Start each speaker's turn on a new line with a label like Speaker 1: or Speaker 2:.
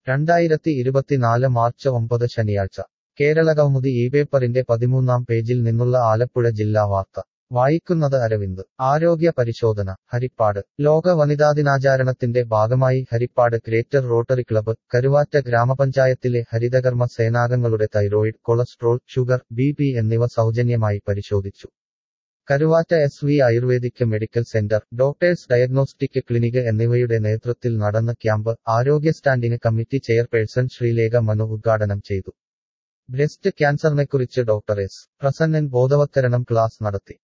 Speaker 1: രണ്ടായിരത്തി ഇരുപത്തിനാല് മാർച്ച് ഒമ്പത് ശനിയാഴ്ച കേരളകൗമുദി ഈ പേപ്പറിന്റെ പതിമൂന്നാം പേജിൽ നിന്നുള്ള ആലപ്പുഴ ജില്ലാ വാർത്ത വായിക്കുന്നത് അരവിന്ദ് ആരോഗ്യ പരിശോധന ഹരിപ്പാട് ലോക വനിതാ ദിനാചാരണത്തിന്റെ ഭാഗമായി Harippad greater rotary club Karuvatta ഗ്രാമപഞ്ചായത്തിലെ ഹരിതകർമ്മ സേനാംഗങ്ങളുടെ thyroid cholesterol sugar B P എന്നിവ സൗജന്യമായി പരിശോധിച്ചു Karuvatta S V ayurvedic medical centre doctors diagnostic clinic എന്നിവയുടെ നേതൃത്വത്തിൽ നടന്ന ക്യാമ്പ് ആരോഗ്യ standing committee chairperson Sreelekha Manu ഉദ്ഘാടനം ചെയ്തു ബ്രസ്റ്റ് ക്യാൻസറിനെക്കുറിച്ച് ഡോക്ടർ എസ് പ്രസന്നൻ ബോധവത്കരണം ക്ലാസ് നടത്തി